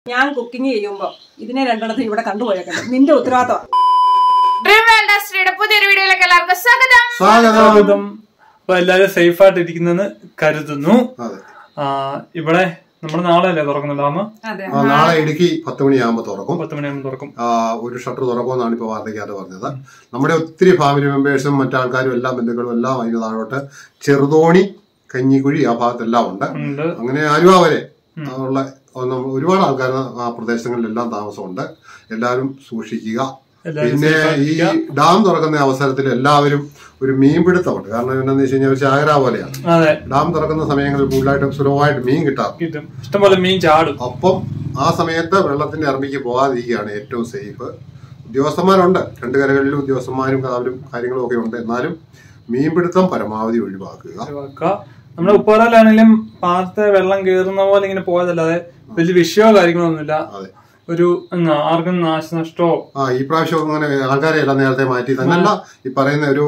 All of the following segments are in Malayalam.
ഞാൻ കുക്കിംഗ് ചെയ്യുമ്പോ ഇതിനെ രണ്ടെണ്ണത്തിൽ ഇവിടെ കണ്ടുപോയേക്കണം നിന്റെ ഉത്തരവാദിത്തം ഡ്രീം വേൾഡ് ഇൻഡസ്ട്രിയുടെ പുതിയൊരു വീഡിയോയിലേക്ക് എല്ലാവർക്കും സ്വാഗതം സ്വാഗതം സ്വാഗതം അപ്പൊ എല്ലാരും സേഫ് ആയിട്ട് ഇരിക്കുന്നെന്ന് കരുതുന്നു അതെ ആ, ഇവിടെ നമ്മുടെ നാളെ അല്ലേ തുറക്കുന്നത് ഡാം അതെ ആ, നാളെ ഇടുക്കി പത്ത് മണിയാകുമ്പോൾ തുറക്കും പത്ത് മണിയാകുമ്പോൾ തുറക്കും ആ, ഒരു ഷട്ടർ തുറക്കുമെന്നാണ് ഇപ്പോൾ വാർത്തയ്ക്കകത്ത് പറഞ്ഞത് നമ്മുടെ ഒത്തിരി ഫാമിലി മെമ്പേഴ്സും മറ്റാൾക്കാരും എല്ലാ ബന്ധുക്കളും എല്ലാം അതിന് താഴോട്ട് ചെറുതോണി കഞ്ഞിക്കുഴി ആ ഭാഗത്തെല്ലാം ഉണ്ട് ഉണ്ട് അങ്ങനെ ആലുവ വരെ ഉള്ള ഒന്ന് ഒരുപാട് ആൾക്കാർ ആ പ്രദേശങ്ങളിലെല്ലാം താമസമുണ്ട് എല്ലാവരും സൂക്ഷിക്കുക എല്ലാവരും പിന്നെ safe ഈ ആയിരിക്കുക. ഡാം തുറക്കുന്ന അവസരത്തിൽ എല്ലാവരും ഒരു മീൻപിടുത്തമുണ്ട് കാരണം എന്താണെന്ന് വെച്ച് കഴിഞ്ഞാൽ ഒരു ചാകര പോലെയാണ് അതെ ഡാം തുറക്കുന്ന സമയങ്ങളിൽ കൂടുതലായിട്ട് സുലഭമായിട്ട് മീൻ കിട്ടാറുണ്ട് കിട്ടും ഇഷ്ടംപോലെ മീൻ ചാടും അപ്പം ആ സമയത്ത് വെള്ളത്തിന്റെ അറമ്പിക്ക് പോകാതിരിക്കുകയാണ് ഏറ്റവും സേഫ് ഉദ്യോഗസ്ഥന്മാരുണ്ട് രണ്ട് കരകളിലും ഉദ്യോഗസ്ഥന്മാരും അവരും കാര്യങ്ങളും ഒക്കെ ഉണ്ട് എന്നാലും മീൻപിടുത്തം പരമാവധി ഒഴിവാക്കുക ഒഴിവാക്കുക നമ്മുടെ ഉപ്പുവരാലാണെങ്കിലും പാടത്തെ വെള്ളം കയറുന്ന പോലെ ഇങ്ങനെ പോയതല്ലാതെ വലിയ വിഷയമോ കാര്യങ്ങളൊന്നുമില്ല അതെ ഒരു എന്നാ, ആർക്കും നാശനഷ്ടമോ ആ ഈ പ്രാവശ്യം അങ്ങനെ ആൾക്കാരെ എല്ലാം നേരത്തെ മാറ്റി തന്നെയല്ല ഈ പറയുന്ന ഒരു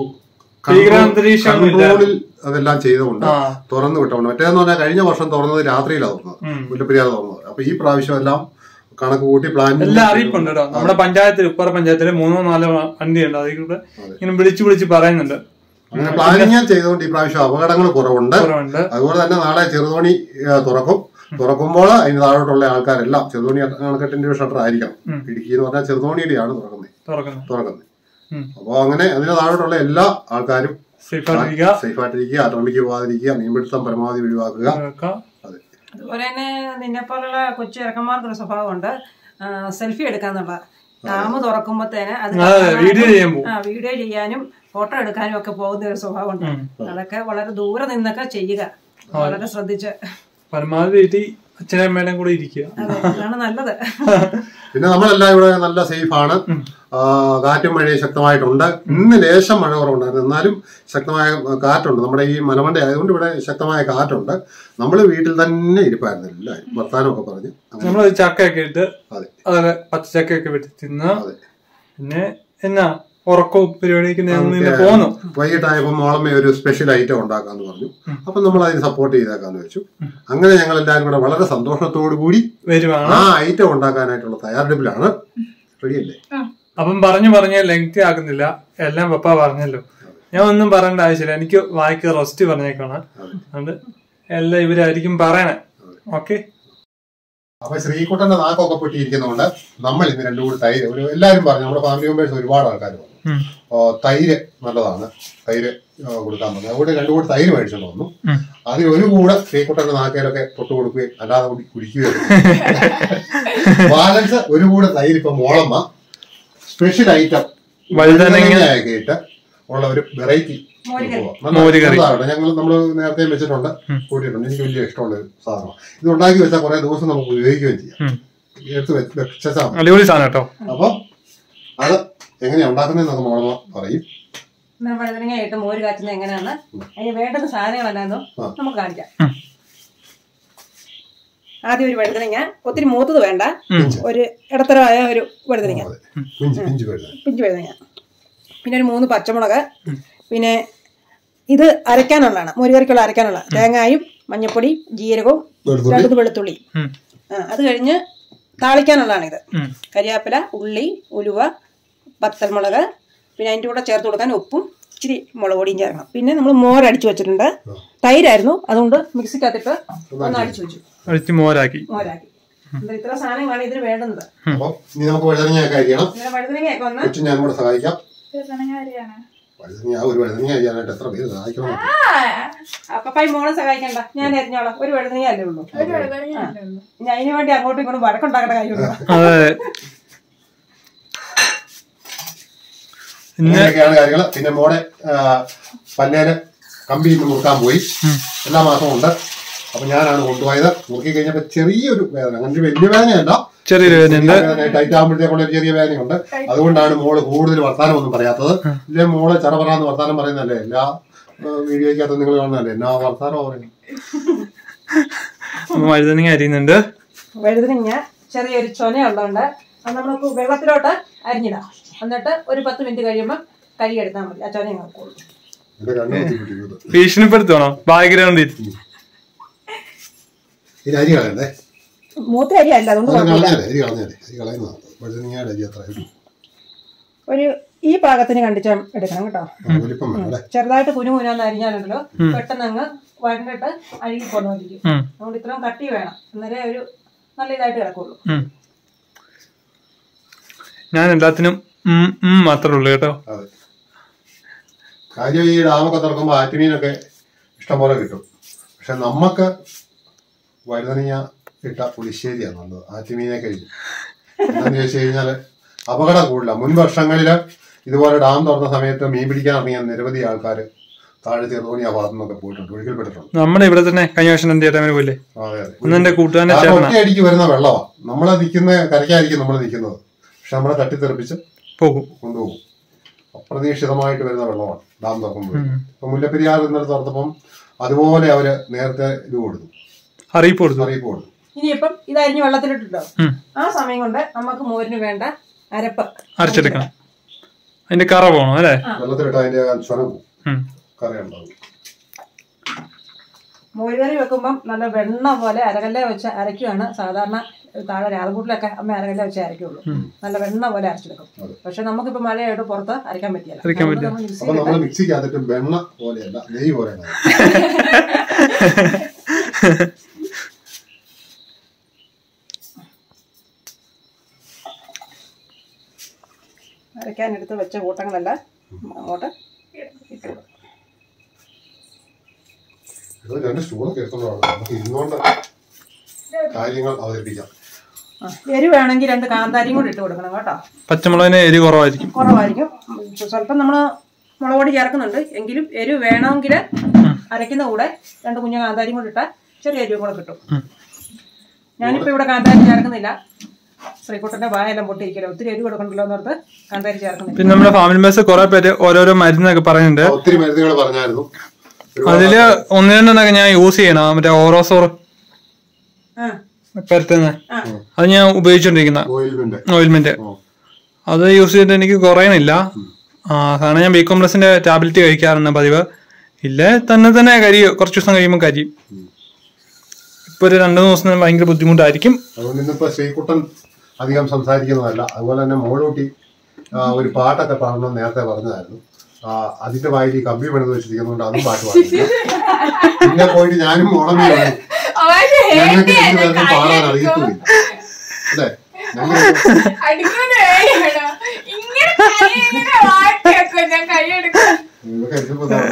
ഭീകരാന്തരീക്ഷം കൺട്രോളിൽ അതെല്ലാം ചെയ്തുകൊണ്ട് ആ തുറന്നു വിട്ടുകൊണ്ട് മറ്റേന്ന് പറഞ്ഞാൽ കഴിഞ്ഞ വർഷം തുറന്നത് രാത്രിയിലാണ് തുറന്നത് ഉം. മുല്ലപ്പെരിയാർ തുറന്നത് അപ്പൊ ഈ പ്രാവശ്യം എല്ലാം കണക്ക് കൂട്ടി പ്ലാൻ എല്ലാ അറിയിപ്പുണ്ട് കേട്ടോ നമ്മുടെ പഞ്ചായത്തിൽ ഉപ്പറ പഞ്ചായത്തിൽ മൂന്നോ നാലോ വണ്ടിയുണ്ട് അതിൽ കൂടെ ഇങ്ങനെ വിളിച്ചു വിളിച്ച് പറയുന്നുണ്ട് അങ്ങനെ പ്ലാനിങ് ചെയ്തുകൊണ്ട് ഈ പ്രാവശ്യം അപകടങ്ങൾ കുറവുണ്ട് കുറവുണ്ട് അതുപോലെ തന്നെ നാളെ ചെറുതോണി ഏ, തുറക്കും തുറക്കുമ്പോൾ അതിന് താഴോട്ടുള്ള ആൾക്കാരെല്ലാം ചെറുതോണി അണക്കെട്ടിന്റെ ഒരു ഷട്ടർ ആയിരിക്കണം ഉം. ഇടുക്കി എന്ന് പറഞ്ഞാൽ ചെറുതോണിയുടെയാണ് തുറക്കുന്നത് തുറക്കുന്നത് തുറക്കുന്നത് ഉം. അപ്പോൾ അങ്ങനെ അതിന് താഴോട്ടുള്ള എല്ലാ ആൾക്കാരും സേഫ് ആയിട്ടിരിക്കുക സേഫ് ആയിട്ടിരിക്കുക അട്ടർമിക്ക് പോകാതിരിക്കുക മീൻപിടുത്തം പരമാവധി ഒഴിവാക്കുക ഒഴിവാക്കുക. അതെ അതുപോലെ തന്നെ നിന്നെ പോലുള്ള കൊച്ചു ഇറക്കന്മാർക്കൊരു സ്വഭാവമുണ്ട് സെൽഫി എടുക്കാന്നുള്ള ഡാം തുറക്കുമ്പോഴത്തേന് അത് അതെ, വീഡിയോ ചെയ്യാൻ പോകും. ആ വീഡിയോ ചെയ്യാനും ഫോട്ടോ എടുക്കാനും ഒക്കെ പോകുന്ന ഒരു സ്വഭാവമുണ്ട് അതൊക്കെ വളരെ ദൂരെ നിന്നൊക്കെ ചെയ്യുക വളരെ ശ്രദ്ധിച്ച് പരമാവധി വീട്ടിൽ അച്ഛനും അമ്മേടെയും കൂടെ ഇരിക്കുക അതെ അതാണ് നല്ലത് പിന്നെ നമ്മളെല്ലാം ഇവിടെ നല്ല സേഫ് ആണ് ആ, കാറ്റും മഴയും ശക്തമായിട്ടുണ്ട് ഇന്ന് ലേശം മഴ കുറവുണ്ടായിരുന്നു എന്നാലും ശക്തമായ കാറ്റുണ്ട് നമ്മുടെ ഈ മലമണ്ട ആയതുകൊണ്ട് ഇവിടെ ശക്തമായ കാറ്റുണ്ട് നമ്മൾ വീട്ടിൽ തന്നെ ഇരിപ്പായിരുന്നു എല്ലാവരും വർത്താനമൊക്കെ പറഞ്ഞ് അങ്ങനെ നമ്മൾ ചക്കയൊക്കെ ഇട്ട് അതെ അതൊക്കെ പച്ചച്ചക്കയൊക്കെ വെട്ടി തിന്ന് അതെ പിന്നെ എന്നാ ഉറക്കവും പരിപാടിക്ക് നിന്ന് പോന്നു വൈകിട്ടായപ്പോൾ മോളമ്മ ഒരു സ്പെഷ്യൽ ഐറ്റം ഉണ്ടാക്കാന്ന് പറഞ്ഞു അപ്പൊ നമ്മൾ അതിന് സപ്പോർട്ട് ചെയ്തേക്കാന്ന് വെച്ചു അങ്ങനെ ഞങ്ങൾ എല്ലാവരും കൂടെ വളരെ സന്തോഷത്തോടു കൂടി വരുവാണ് ആ ഐറ്റം ഉണ്ടാക്കാനായിട്ടുള്ള തയ്യാറെടുപ്പിലാണ് റെഡിയല്ലേ അപ്പം പറഞ്ഞു പറഞ്ഞ് ലെങ്തി ആക്കുന്നില്ല എല്ലാം പപ്പ പറഞ്ഞല്ലോ ഞാൻ ഒന്നും പറയേണ്ട ആവശ്യമില്ല എനിക്ക് വായിക്ക് റെസ്റ്റ് പറഞ്ഞേക്കാണ് അതുകൊണ്ട് എല്ലാം ഇവരായിരിക്കും പറയണേ ഓക്കെ അപ്പൊ ശ്രീകുട്ടന്റെ നാക്കൊക്കെ പൊട്ടിയിരിക്കുന്നതുകൊണ്ട് നമ്മൾ ഇന്ന് രണ്ടു കൂടി തൈര് ഒരു എല്ലാവരും പറഞ്ഞു നമ്മുടെ ഫാമിലി മെമ്പേഴ്സ് ഒരുപാട് ആൾക്കാർ പറഞ്ഞു ഓ, തൈര് നല്ലതാണ് തൈര് ആ, കൊടുക്കാൻ പറഞ്ഞു അതുകൊണ്ട് രണ്ടു കൂടി തൈര് മേടിച്ചോണ്ട് വന്നു അതിൽ ഒരു കൂടെ ശ്രീകുട്ടന്റെ നാക്കയിലൊക്കെ തൊട്ട് കൊടുക്കുകയും അല്ലാതെ കൂടി കുടിക്കുകയും ബാലൻസ് ഒരു കൂടെ തൈര് ഇപ്പൊ മോളമ്മ സ്പെഷ്യൽ ഐറ്റം വഴുതനങ്ങ ഇട്ട് ഉള്ള ഒരു വെറൈറ്റി മോരുകറി. ഞങ്ങൾ നമ്മൾ നേരത്തെ വെച്ചിട്ടുണ്ട് കൂട്ടിയിട്ടുണ്ട് എനിക്ക് വലിയ ഇഷ്ടമുള്ള ഒരു സാധനമാണ് ഇത് ഉണ്ടാക്കി വെച്ചാൽ കുറെ ദിവസം നമുക്ക് ഉപയോഗിക്കുകയും ചെയ്യാം എടുത്ത് വെച്ച് വെച്ചാൽ മതി. അടിപൊളി സാധനം കേട്ടോ അപ്പൊ അത് എങ്ങനെയാ ഉണ്ടാക്കുന്നതെന്നൊക്കെ മോളമ്മ പറയും ഇന്ന് വഴുതനങ്ങ ആയിട്ട് മോര് കാച്ചുന്നത് എങ്ങനെയാണ് അതിന് വേണ്ടുന്ന സാധനങ്ങൾ എന്നാന്നോ നമുക്ക് കാണിക്കാം ആദ്യം ഒരു വഴുതനങ്ങ ഒത്തിരി മൂത്തത് വേണ്ട ഒരു ഇടത്തരമായ ഒരു വഴുതനങ്ങ അതെ പിഞ്ച് പിഞ്ച് വരുന്നത് പിഞ്ച് വഴുതനങ്ങ പിന്നെ ഒരു മൂന്ന് പച്ചമുളക് പിന്നെ ഇത് അരയ്ക്കാനുള്ളതാണ് മോരുകറിക്കുള്ള അരയ്ക്കാനുള്ള തേങ്ങായും മഞ്ഞപ്പൊടി ജീരകവും വെളുത്തുള്ളി. രണ്ട് വെളുത്തുള്ളി ഉം. ആ, അത് കഴിഞ്ഞ് താളിക്കാനുള്ളതാണ് ഇത് ഉം. കരിയാപ്പില ഉള്ളി ഉലുവ പത്തൽമുളക് പിന്നെ അതിൻ്റെ കൂടെ ചേർത്ത് കൊടുക്കാൻ ഉപ്പും ഇച്ചിരി മുളക് പൊടിയും ചേർക്കണം പിന്നെ നമ്മൾ മോര് അടിച്ചു വെച്ചിട്ടുണ്ട് തൈരായിരുന്നു അതുകൊണ്ട് മിക്സിക്കകത്തിട്ട് ഒന്ന് അടിച്ചു വെച്ചു അടിച്ച് മോരാക്കി മോരാക്കി എന്താ ഇത്ര സാധനങ്ങളാണ് ഇതിന് വേണ്ടുന്നത് അപ്പൊ ഇനി നമുക്ക് വഴുതനങ്ങയൊക്കെ അരിയണം ഇങ്ങനെ വഴുതനങ്ങയൊക്കെ ഒന്ന് കൊച്ചു ഞാൻ കൂടെ സഹായിക്കാം വഴുതനങ്ങ ഒരു വഴുതനങ്ങ അരിയാനായിട്ട് എത്ര പേര് സഹായിക്കണം അപ്പപ്പായി മോളെ സഹായിക്കണ്ട ഞാൻ എറിഞ്ഞോളാം ഒരു വഴുതനങ്ങ അല്ലേ ഉള്ളൂ ആ. ഇനി അതിന് വേണ്ടി അങ്ങോട്ടും ഇങ്ങോട്ടും വഴക്കുണ്ടാക്കേണ്ട കാര്യമുള്ളൂ അതെ ഇന്ന് ഇങ്ങനെയൊക്കെയാണ് കാര്യങ്ങൾ പിന്നെ മോടെ ആ, പല്ലേല് കമ്പി ഇന്ന് മുറുക്കാൻ പോയി എല്ലാ മാസവും ഉണ്ട് അപ്പൊ ഞാനാണ് കൊണ്ടുപോയത് മുറുക്കി കഴിഞ്ഞപ്പോ ചെറിയൊരു വേദന അങ്ങനെ ഒരു വലിയ വേദനയല്ല ചെറിയൊരു വേദനയുണ്ട് ടൈറ്റ് ആകുമ്പോഴത്തേക്കുള്ള ഒരു ചെറിയ വേദനയുണ്ട് അതുകൊണ്ടാണ് മോള് കൂടുതൽ വർത്താനം ഒന്നും പറയാത്തത് ഇല്ലേ മോള് ചറപറാന്ന് വർത്താനം പറയുന്നല്ലേ എല്ലാ വീഡിയോയ്ക്കകത്ത് നിങ്ങൾ കാണുന്നല്ലേ എന്നാ വർത്താനം പറയുന്നത് വഴുതനങ്ങ അരിയുന്നുണ്ട് വഴുതനങ്ങ ചെറിയൊരു ചൊനയുള്ളതുകൊണ്ട് അത് നമുക്ക് വെള്ളത്തിലോട്ട് അരിഞ്ഞിടാം എന്നിട്ട് ഒരു പത്ത് മിനിറ്റ് കഴിയുമ്പോൾ കഴുകിയെടുത്താൽ മതി ആ ചൊന നോക്കുള്ളൂ എന്റെ കണ്ണു കുത്തിപ്പിടിക്കുന്നത് ഭീഷണിപ്പെടുത്തണോ ബാക്ക്ഗ്രൗണ്ടിൽ ഇനി അരി കളയണ്ടേ മൂത്ത അരി അല്ല അതുകൊണ്ട് അത് കുഴപ്പമില്ല കളഞ്ഞാലേ അരി കളഞ്ഞാലേ അരി കളയുന്നതാണ് വഴുതനങ്ങയുടെ അരി അത്ര ഇടും. ഒരു ഈ പാകത്തിന് കണ്ടിച്ചാൽ എടുക്കണം കേട്ടോ ആ, വലിപ്പം വേണം അല്ലേ ചെറുതായിട്ട് കുനു കുനാന്ന് അരിഞ്ഞാലുണ്ടല്ലോ പെട്ടെന്ന് അങ്ങ് വരണ്ടിട്ട് അഴുകി പോന്നിരിക്കും ഉം. അതുകൊണ്ട് ഇത്രയും കട്ടി വേണം അന്നേരം ഒരു നല്ല ഇതായിട്ട് കിടക്കുള്ളൂ ഉം. ഞാൻ എല്ലാത്തിനും ഉം, ഉം മാത്രമേ ഉള്ളൂ കേട്ടോ അതെ കാര്യം ഈ ഡാമൊക്കെ തുറക്കുമ്പോൾ ആറ്റുമീനൊക്കെ ഇഷ്ടംപോലെ കിട്ടും പക്ഷെ നമുക്ക് വഴുതനങ്ങ ഇട്ട പുളിശ്ശേരിയാണ് നല്ലത് ആറ്റുമീനെ കഴിഞ്ഞു എന്താന്ന് ചോദിച്ചു കഴിഞ്ഞാല് അപകടം കൂടില്ല മുൻ വർഷങ്ങളില് ഇതുപോലെ ഡാം തുറന്ന സമയത്ത് മീൻ പിടിക്കാൻ ഇറങ്ങിയ നിരവധി ആൾക്കാർ താഴെ ചെറുതോണി ആ ഭാഗത്തു നിന്നൊക്കെ പോയിട്ടുണ്ട് ഒഴുകിൽപ്പെട്ടിട്ടുണ്ട് നമ്മുടെ ഇവിടെ തന്നെ കഴിഞ്ഞ വർഷം എന്റെ ചേട്ടൻ പോലെ അതെ അതെ ഒന്ന് എന്റെ കൂട്ടുകാരനെ ആ ചേട്ടനാ ഒറ്റയടിക്ക് വരുന്ന വെള്ളമാണ് നമ്മളെ നിൽക്കുന്ന കരയ്ക്കായിരിക്കും നമ്മൾ നിൽക്കുന്നത് പക്ഷെ നമ്മളെ തട്ടിത്തെറിപ്പിച്ച് പോകും കൊണ്ടുപോകും അപ്രതീക്ഷിതമായിട്ട് വരുന്ന വെള്ളമാണ് ഡാം തുറക്കുമ്പോൾ ഇപ്പൊ മുല്ലപ്പെരിയാർ ഇന്നലെ തുറന്നപ്പം അതുപോലെ അവര് നേരത്തെ ഇത് കൊടുത്തു അറിയിപ്പ് കൊടുത്തു അറിയിപ്പ് കൊടുത്തു ഇനിയിപ്പം ഇത് അരിഞ്ഞ് വെള്ളത്തിലിട്ടിട്ടോ ഉം. ആ സമയം കൊണ്ട് നമുക്ക് മോരിന് വേണ്ട അരപ്പ് അരച്ചെടുക്കണം അതിന്റെ കറ പോകണം അല്ലേ വെള്ളത്തിലിട്ട് അതിന്റെ സ്വരം പോകും ഉം. കറിയുണ്ടാവും മോരുകറി വെക്കുമ്പം നല്ല വെണ്ണ പോലെ അരകല്ല വെച്ച് അരയ്ക്കുകയാണ് സാധാരണ താഴെ രാളകൂട്ടിലൊക്കെ അമ്മ അരകല്ല വെച്ച് അരയ്ക്കുള്ളൂ നല്ല വെണ്ണ പോലെ അരച്ചെടുക്കും പക്ഷെ നമുക്കിപ്പോ മഴയായിട്ട് പുറത്ത് അരയ്ക്കാൻ പറ്റില്ല അരയ്ക്കാൻ അതുകൊണ്ട് നമ്മൾ മിക്സിയിൽ അപ്പൊ നമ്മൾ മിക്സിക്കകത്തിട്ട് വെണ്ണ പോലെയല്ല നെയ്യ് പോലെയാണ് അരയ്ക്കാൻ എടുത്ത് വെച്ച കൂട്ടങ്ങളെല്ലാം അങ്ങോട്ട് ഇട്ട് കൊടുക്കും ഇത് രണ്ട് സ്റ്റൂളൊക്കെ എടുത്തോളാണ് നമുക്ക് ഇരുന്നുകൊണ്ട് കാര്യങ്ങൾ അവതരിപ്പിക്കാം ആ, എരിവ് വേണമെങ്കിൽ രണ്ട് കാന്താരിയും കൂടി ഇട്ട് കൊടുക്കണം കേട്ടോ പച്ചമുളകിന് എരി കുറവായിരിക്കും കുറവായിരിക്കും ഉം, സ്വല്പം നമ്മൾ മുളക് പൊടി ചേർക്കുന്നുണ്ട് എങ്കിലും എരിവ് വേണമെങ്കിൽ അരയ്ക്കുന്ന കൂടെ രണ്ട് കുഞ്ഞു കാന്താരിയും കൂടി ഇട്ടാൽ ചെറിയ എരിവും കൂടെ കിട്ടും ഞാനിപ്പോ ഇവിടെ കാന്താരി ചേർക്കുന്നില്ല ശ്രീകുട്ടന്റെ വായെല്ലാം പൊട്ടിയിരിക്കല്ലോ ഒത്തിരി എരിവ് കൊടുക്കണ്ടല്ലോ എന്നോർത്ത് കാന്താരി ചേർക്കുന്നില്ല പിന്നെ നമ്മുടെ ഫാമിലി മെമ്പേഴ്സ് കുറെ പേര് ഓരോരോ മരുന്നൊക്കെ പറയുന്നുണ്ട് ഒത്തിരി മരുന്നുകൾ പറഞ്ഞായിരുന്നു ഒരുപാട് അതില് ഒന്ന് രണ്ടെണ്ണൊക്കെ ഞാൻ യൂസ് ചെയ്യണം മറ്റേ ഓറോസോർ ആ പരത്തുന്ന ആ അത് ഞാൻ ഉപയോഗിച്ചോണ്ടിരിക്കുന്ന ഓയിൽമെന്റ് ഓയിൽമെന്റ് അത് യൂസ് ചെയ്തിട്ട് എനിക്ക് കുറയുന്നില്ല ആ കാരണം ഞാൻ ബി കോംപ്ലസിന്റെ ടാബ്ലറ്റ് കഴിക്കാറുണ്ട് പതിവ് ഇല്ല തന്നെ തന്നെ കരിയും കുറച്ച് ദിവസം കഴിയുമ്പോൾ കരിയും ഇപ്പൊ ഒരു രണ്ടു ദിവസം ഭയങ്കര ബുദ്ധിമുട്ടായിരിക്കും അതുകൊണ്ട് ഇന്നിപ്പോ ശ്രീകുട്ടൻ അധികം സംസാരിക്കുന്നതല്ല അതുപോലെ തന്നെ മോളൂട്ടി ആ, ഒരു പാട്ടൊക്കെ പാടണം നേരത്തെ പറഞ്ഞതായിരുന്നു ആ, അതിന്റെ വായിൽ ഈ കമ്പി പണിത് വെച്ചിരിക്കുന്നതുകൊണ്ട് അതും പാട്ട് പാടില്ല പിന്നെ പോയിട്ട് ഞാനും മോളമേ ഞങ്ങൾക്ക് രണ്ടുപേർക്കും പാടാൻ അറിയത്തുമില്ല അല്ലേ ഞങ്ങൾ അടിക്കുന്ന വേലയാണോ? ഇങ്ങനെ കൈ ഇങ്ങനെ വാട്ടി വെക്കും ഞാൻ കൈ എടുക്കും ഇതൊക്കെ എടുത്തപ്പോ ഇതാ.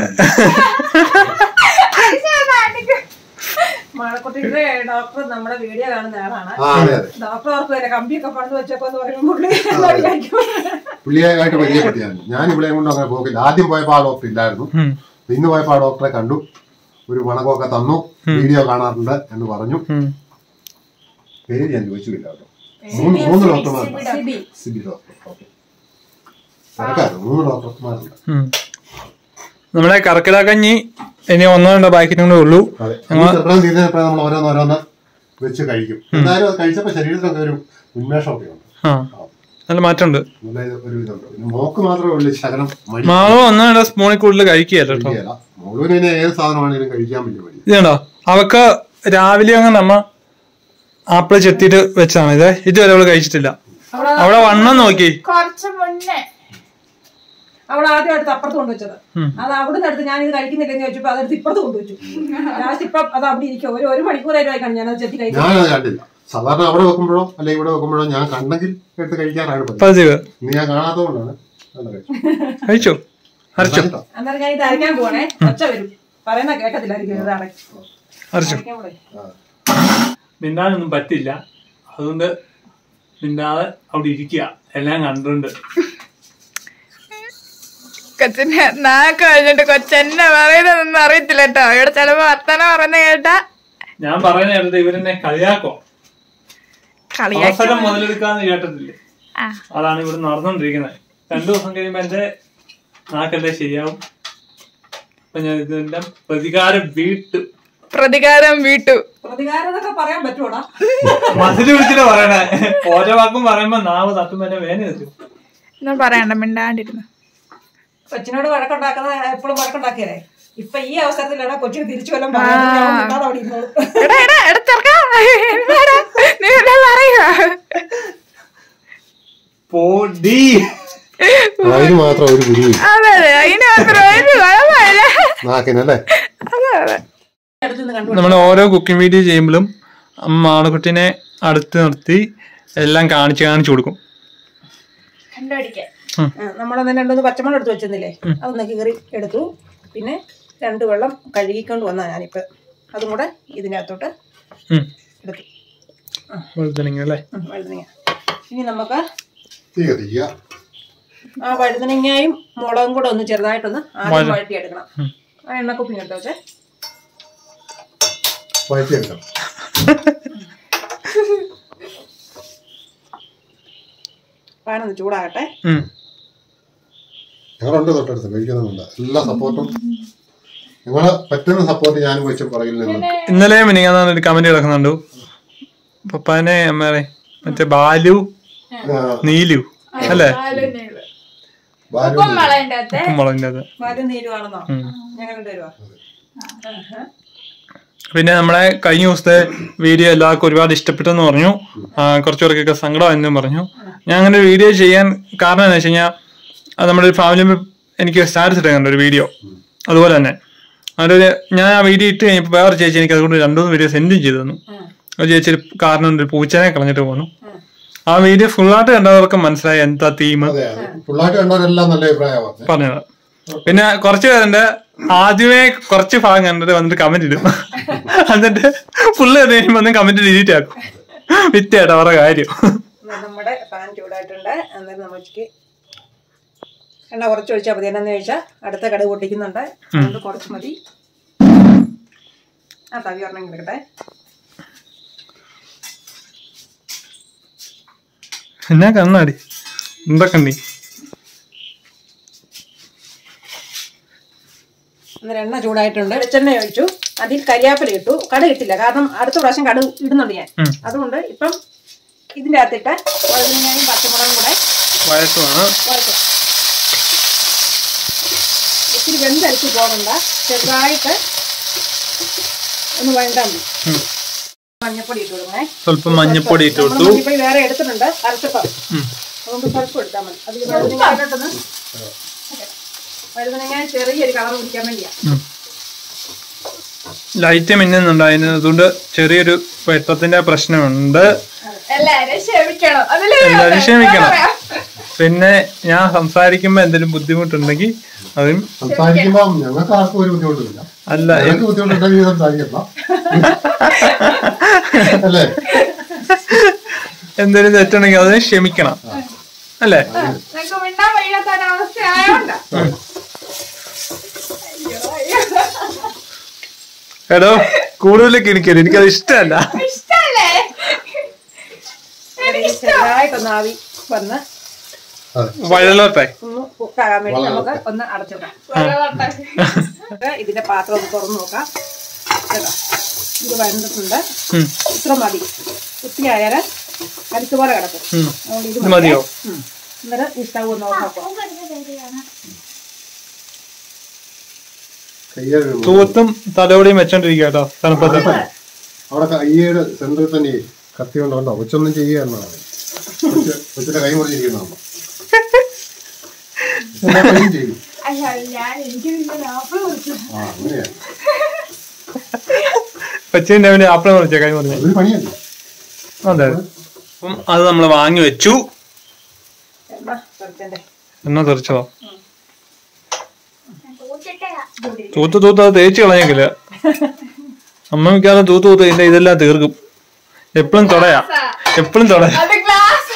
മഴക്കുട്ടിയുടെ ഡോക്ടർ നമ്മുടെ വീഡിയോ കാണുന്ന ആളാണ് ആ അതെ അതെ ഡോക്ടർ ഓർക്ക് വരെ കമ്പിയൊക്കെ പണിത് വെച്ചപ്പോ എന്ന് പറയുമ്പോൾ പുള്ളി എന്നോട് ചോദിക്കും. പുള്ളിയായിട്ട് പരിചയപ്പെട്ടിയായിരുന്നു ഞാൻ ഇവിടെ കൊണ്ട് അങ്ങനെ പോകില്ല ആദ്യം പോയപ്പോൾ ആ ഡോക്ടർ ഇല്ലായിരുന്നു ഉം. ഇന്ന് പോയപ്പോൾ ആ ഡോക്ടറെ കണ്ടു ഒരു മണക്കമൊക്കെ തന്നു വീഡിയോ കാണാറുണ്ട് എന്ന് പറഞ്ഞു ഉം. പേര് ഞാൻ ചോദിച്ചില്ല കേട്ടോ മൂന്ന് മൂന്ന് ഡോക്ടർമാരുണ്ട് സിബി. സിബി ഡോക്ടർ ഓക്കെ തിരക്കായിരുന്നു മൂന്ന് ഡോക്ടർമാരുണ്ട് ഉം. നമ്മുടെ കർക്കിടകഞ്ഞി ഇനി ഒന്നോ രണ്ടോ പാക്കറ്റും കൂടെ ഉള്ളൂ അതെ ചെറുപ്പം തീരുന്നപ്പോഴേ നമ്മൾ ഓരോന്നോരോന്ന് വെച്ച് കഴിക്കും എന്തായാലും അത് കഴിച്ചപ്പോൾ ശരീരത്തിലൊക്കെ ഒരു ഉന്മേഷമൊക്കെ ഉണ്ട് ആ നല്ല മാറ്റമുണ്ട് നല്ല ഇത് ഒരു ഇതുണ്ട് പിന്നെ മോക്ക് മാത്രമേ ഉള്ളൂ ശകലം മടി മാവ് ഒന്നോ രണ്ടോ സ്പൂണിൽ കൂടുതൽ കഴിക്കുകയല്ല കേട്ടോ കഴിക്കുകയില്ല മുഴുവൻ ഇനി ഏത് സാധനമാണെങ്കിലും കഴിക്കാൻ വലിയ മടി ഇത് കണ്ടോ അവക്ക് രാവിലെ അങ്ങനെ നമ്മ ആപ്പിള് ചെത്തിയിട്ട് വെച്ചാണ് ഇത് ഇതുവരെ അവള് കഴിച്ചിട്ടില്ല അവിടെ വണ്ണം നോക്കി കുറച്ച് മുന്നേ അവൾ ആദ്യം അടുത്ത് അപ്പുറത്ത് കൊണ്ടുവച്ചത് അത് അവിടുന്ന് അടുത്ത് ഞാൻ ഇത് കഴിക്കുന്നില്ലെന്ന് ചോദിച്ചപ്പോ അതെടുത്ത് ഇപ്പുറത്ത് കൊണ്ടുവച്ചു ലാസ്റ്റ് ഇപ്പം അത് അവിടെ ഇരിക്കും ഒരു ഒരു മണിക്കൂറായിട്ടാണ് ഞാൻ അത് ചെത്തി കഴിക്കുന്നത് ഞാനത് കണ്ടില്ല സാധാരണ അവിടെ വെക്കുമ്പോഴോ അല്ലെങ്കിൽ ഇവിടെ വെക്കുമ്പോഴോ ഞാൻ കണ്ടെങ്കിൽ എടുത്ത് കഴിക്കാറാണ് പതിവ് പതിവ് ഇന്ന് ഞാൻ കാണാത്തതുകൊണ്ടാണ് നല്ല കഴിച്ചു കഴിച്ചോ അരച്ചോ കേട്ടോ അന്നേരം ഞാൻ ഇത് അരയ്ക്കാൻ പോവാണേ ഒച്ച വരും പറയുന്ന കേൾക്കത്തില്ലായിരിക്കും ഇത് അരയ്ക്കാൻ അരച്ചോ പോണേ മിണ്ടാനൊന്നും പറ്റില്ല അതുകൊണ്ട് മിണ്ടാതെ അവിടെ ഇരിക്കുക എല്ലാം കണ്ടുണ്ട് കൊച്ചിന്റെ നാക്ക് കഴിഞ്ഞിട്ട് കൊച്ചെന്നെ പറയുന്നതൊന്നും അറിയത്തില്ല കേട്ടോ ഇവിടെ ചിലപ്പോ വർത്തമാനം പറയുന്ന കേട്ടാ ഞാൻ പറയുന്ന കേട്ടത് ഇവരെന്നെ കളിയാക്കോ കളിയാക്കി അവസരം മുതലെടുക്കാന്ന് കേട്ടിട്ടില്ലേ ആ. അതാണ് ഇവിടെ നടന്നുകൊണ്ടിരിക്കുന്നത് രണ്ടു ദിവസം കഴിയുമ്പോ എന്റെ നാക്കെല്ലാം ശരിയാവും അപ്പൊ ഞാൻ ഇതിന്റെ പ്രതികാരം വീട്ടു പ്രതികാരം വീട്ടു പ്രതികാരം എന്നൊക്കെ പറയാൻ പറ്റൂടാ മസിൽ വിളിച്ചിട്ട് പറയണേ ഓരോ വാക്കും പറയുമ്പോ നാവ് തട്ടുമ്പോ എന്നെ വേന വെച്ചു ഒന്നും പറയണ്ട മിണ്ടാണ്ടിരുന്നു കൊച്ചിനോട് വഴക്കുണ്ടാക്കുന്ന എപ്പോഴും വഴക്കുണ്ടാക്കിയല്ലേ ഇപ്പൊ ഈ അവസരത്തിലാണ് കൊച്ചിന് തിരിച്ചു വല്ലതും പറയാൻ അവിടെ ഇരുന്നോളൂ എടാ എടാ എടാ ചെറുക്കാ. എന്താടാ? നീ എന്താ പറയുക പോടി അതിന് മാത്രം ഒരു ഗുരുവില്ല അതെ അതെ അതിന് മാത്രം ഒരു കുഴപ്പമില്ല നാക്കിനല്ലേ അതെ അതെ അടുത്തുനിന്ന് കണ്ടു നമ്മൾ ഓരോ കുക്കിംഗ് വീഡിയോ ചെയ്യുമ്പോഴും അമ്മ ആണക്കുട്ടിനെ അടുത്ത് നിർത്തി എല്ലാം കാണിച്ച് കാണിച്ചു കൊടുക്കും കണ്ടുപിടിക്കാൻ നമ്മളന്ന് രണ്ടൊന്ന് പച്ചമുളക് എടുത്ത് വെച്ചിരുന്നില്ലേ അതൊന്ന് കീറി എടുത്തു പിന്നെ രണ്ട് വെള്ളം കഴുകിക്കൊണ്ട് വന്നാ ഞാനിപ്പോൾ അതും കൂടെ ഇതിനകത്തോട്ട് ഉം. എടുത്തു വെളുത്തുണങ്ങി അല്ലേ ഉം, വഴുതനങ്ങ ഇനി നമുക്ക് തീ കത്തിക്കുക ആ വഴുതനങ്ങയും മുളകും കൂടെ ഒന്ന് ചെറുതായിട്ടൊന്ന് ആദ്യം വഴറ്റിയെടുക്കണം ആ എണ്ണക്കുപ്പി കേട്ടോ വെച്ചേ വഴറ്റിയെടുക്കണം പാനൊന്ന് ചൂടാകട്ടെ ഉം. ഞങ്ങളുണ്ട് തൊട്ടടുത്ത് കഴിക്കുന്നുണ്ട് എല്ലാ സപ്പോർട്ടും ഞങ്ങള് പറ്റുന്ന സപ്പോർട്ട് ഞാനും വെച്ചും പുറകിൽ നിന്ന് ഇന്നലെ മിനിങ്ങാന്ന് ഒരു കമന്റ് കിടക്കുന്നുണ്ട് പപ്പാനെ അമ്മേറെ മറ്റേ ബാലു നീലു അല്ലേ ബാലു മുളകിന്റെ അകത്ത് മുളകിന്റെ അത് പാലും നീരുവാണെന്നോ ഞങ്ങൾ രണ്ടുപേരുവാ പിന്നെ നമ്മളെ കഴിഞ്ഞ ദിവസത്തെ വീഡിയോ എല്ലാവർക്കും ഒരുപാട് ഇഷ്ടപ്പെട്ടെന്ന് പറഞ്ഞു ആ, കുറച്ച് പേർക്കൊക്കെ സങ്കടമായെന്നും പറഞ്ഞു ഞാൻ അങ്ങനെ ഒരു വീഡിയോ ചെയ്യാൻ കാരണം എന്താ വെച്ച് കഴിഞ്ഞാൽ അത് നമ്മുടെ ഒരു ഫാമിലി എനിക്ക് സ്റ്റാറ്റസ് ഇടുന്നുണ്ട് ഒരു വീഡിയോ അതുപോലെ തന്നെ അതൊരു ഞാൻ ആ വീഡിയോ ഇട്ട് കഴിഞ്ഞപ്പോൾ വേറെ ചേച്ചി എനിക്ക് അതുകൊണ്ട് രണ്ടു മൂന്ന് വീഡിയോ സെൻഡും ചെയ്തു തന്നു ഒരു ചേച്ചി ഒരു കാരണം ഉണ്ട്, ഒരു പൂച്ചനെ കളഞ്ഞിട്ട് പോന്നു ആ വീഡിയോ ഫുള്ളായിട്ട് കണ്ടവർക്ക് മനസ്സിലായി എന്താ തീം അതെ അതെ പിള്ളേർക്ക് കണ്ടവരെല്ലാം നല്ല അഭിപ്രായമാണ് പറഞ്ഞത് പിന്നെ കുറച്ച് പേരുണ്ട് ആദ്യമേ കുറച്ച് ഭാഗം കണ്ടിട്ട് വന്നിട്ട് കമന്റ് ഇടും എന്നിട്ട് ഫുള്ള് കഴിയുമ്പോൾ ഒന്ന് കമന്റ് ഡിലീറ്റ് ആക്കും വിറ്റേട്ടാ അവരുടെ കാര്യം എന്നാ നമ്മുടെ പാൻ ചൂടായിട്ടുണ്ട് അന്നേരം നമ്മൾക്ക് എണ്ണ കുറച്ച് ഒഴിച്ചാൽ മതി എന്നാന്ന് ചോദിച്ചാൽ അടുത്ത കടുക് പൊട്ടിക്കുന്നുണ്ട് അതുകൊണ്ട് കുറച്ച് മതി ആ തവി ഒരെണ്ണം കിടക്കട്ടെ എന്നാ കണ്ണാടി എന്തൊക്കെ ഉണ്ട് അന്നേരം എണ്ണ ചൂടായിട്ടുണ്ട് വെളിച്ചെണ്ണ ഒഴിച്ചു അതിൽ കരിയാപ്പില ഇട്ടു കടുക് ഇട്ടില്ല കാരണം അടുത്ത പ്രാവശ്യം കടുക് ഇടുന്നുണ്ട് ഞാൻ ഉം. അതുകൊണ്ട് ഇപ്പം ഇതിൻ്റെ അകത്തിട്ട് വഴുതനങ്ങയും പച്ചമുളകും കൂടെ വയസ്സുമാണ് വഴറ്റും ഇത്തിരി വെന്തരിച്ച് പോകണ്ട ചെറുതായിട്ട് ഒന്ന് വഴണ്ടാൻ മതി മഞ്ഞപ്പൊടി ഇട്ട് കൊടുക്കണേ സ്വല്പം മഞ്ഞപ്പൊടി ഇട്ട് നമ്മള് കൊടുത്തു മഞ്ഞപ്പൊടി വേറെ എടുത്തിട്ടുണ്ട് അരച്ചപ്പം ഉം. അതുകൊണ്ട് സ്വല്പം എടുത്താൽ മതി അതിൽ വഴുതനങ്ങ വഴുതനങ്ങ ചെറിയൊരു കളർ പിടിക്കാൻ വേണ്ടിയാ ലൈറ്റ് മിന്നുന്നുണ്ടായിരുന്നു അതുകൊണ്ട് ചെറിയൊരു വെട്ടത്തിന്റെ പ്രശ്നമുണ്ട് എല്ലാരും ക്ഷമിക്കണം അതില് എല്ലാവരും ക്ഷമിക്കണം പിന്നെ ഞാൻ സംസാരിക്കുമ്പോ എന്തെങ്കിലും ബുദ്ധിമുട്ടുണ്ടെങ്കിൽ അതും സംസാരിക്കുമ്പോ ഞങ്ങൾക്ക് ആർക്കും ഒരു ബുദ്ധിമുട്ടില്ല അല്ല ഞങ്ങൾക്ക് ബുദ്ധിമുട്ടുണ്ടെങ്കിൽ സംസാരിക്കണം അല്ലേ എന്തെങ്കിലും തെറ്റുണ്ടെങ്കിൽ അതിന് ക്ഷമിക്കണം അല്ലേ നിനക്ക് മിണ്ടാൻ വയ്യാത്ത ഒരവസ്ഥ ആയോണ്ടാ എടോ കൂടുതൽ കിണിക്കരുത് എനിക്കത് ഇഷ്ടമല്ല ഇഷ്ടല്ലേ ഇത് ചെറുതായിട്ടൊന്ന് ആവി വന്ന് അതെ വഴലോട്ടെ ഒന്ന് കുക്കാകാൻ വേണ്ടി നമുക്ക് ഒന്ന് അടച്ചിടാം നമുക്ക് ഇതിന്റെ പാത്രം ഒന്ന് തുറന്നു നോക്കാം കേട്ടോ ഇത് വരണ്ടിട്ടുണ്ട് ഉം. ഇത്ര മതി കുത്തിയായാൽ കരുത്തുപോലെ കിടക്കും ഉം. അതുകൊണ്ട് ഇത് ഇത് മതിയോ ഉം. അന്നേരം ഈ സ്റ്റൗ ഒന്ന് ഓഫാക്കാം കയ്യേഴ് തൂത്തും തലോടിയും വെച്ചോണ്ടിരിക്കുക കേട്ടോ തണുപ്പത്ത് അവിടെ കയ്യേട് സെന്ററിൽ തന്നെ കത്തി കൊണ്ടോ കൊച്ചൊന്നും ചെയ്യുക എന്നാണ് കൊച്ച് കൊച്ചിന്റെ കൈ മുറിഞ്ഞിരിക്കുന്നതാണ് എല്ലാ പണിയും ചെയ്യും അല്ല ഞാൻ എനിക്ക് പിന്നെ ആപ്പിൾ കുറിച്ചു ആ അങ്ങനെയാ കൊച്ചിന്റെ അവന് ആപ്പിൾ മുറിച്ച കൈ മുറിഞ്ഞ അതൊരു പണിയല്ലേ അതെ അപ്പം അത് നമ്മൾ വാങ്ങി വെച്ചു എന്നാ കുറച്ചെന്റെ എന്നാ തെറിച്ചതോ തൂത്ത് തൂത്ത് അത് തേച്ച് കളഞ്ഞേക്കില്ല അമ്മ മിക്കാതെ തൂത്ത് തൂത്ത് ഇതിന്റെ ഇതെല്ലാം തീർക്കും എപ്പോഴും തൊടയാ എപ്പോഴും തൊടയാ അത് ഗ്ലാസ്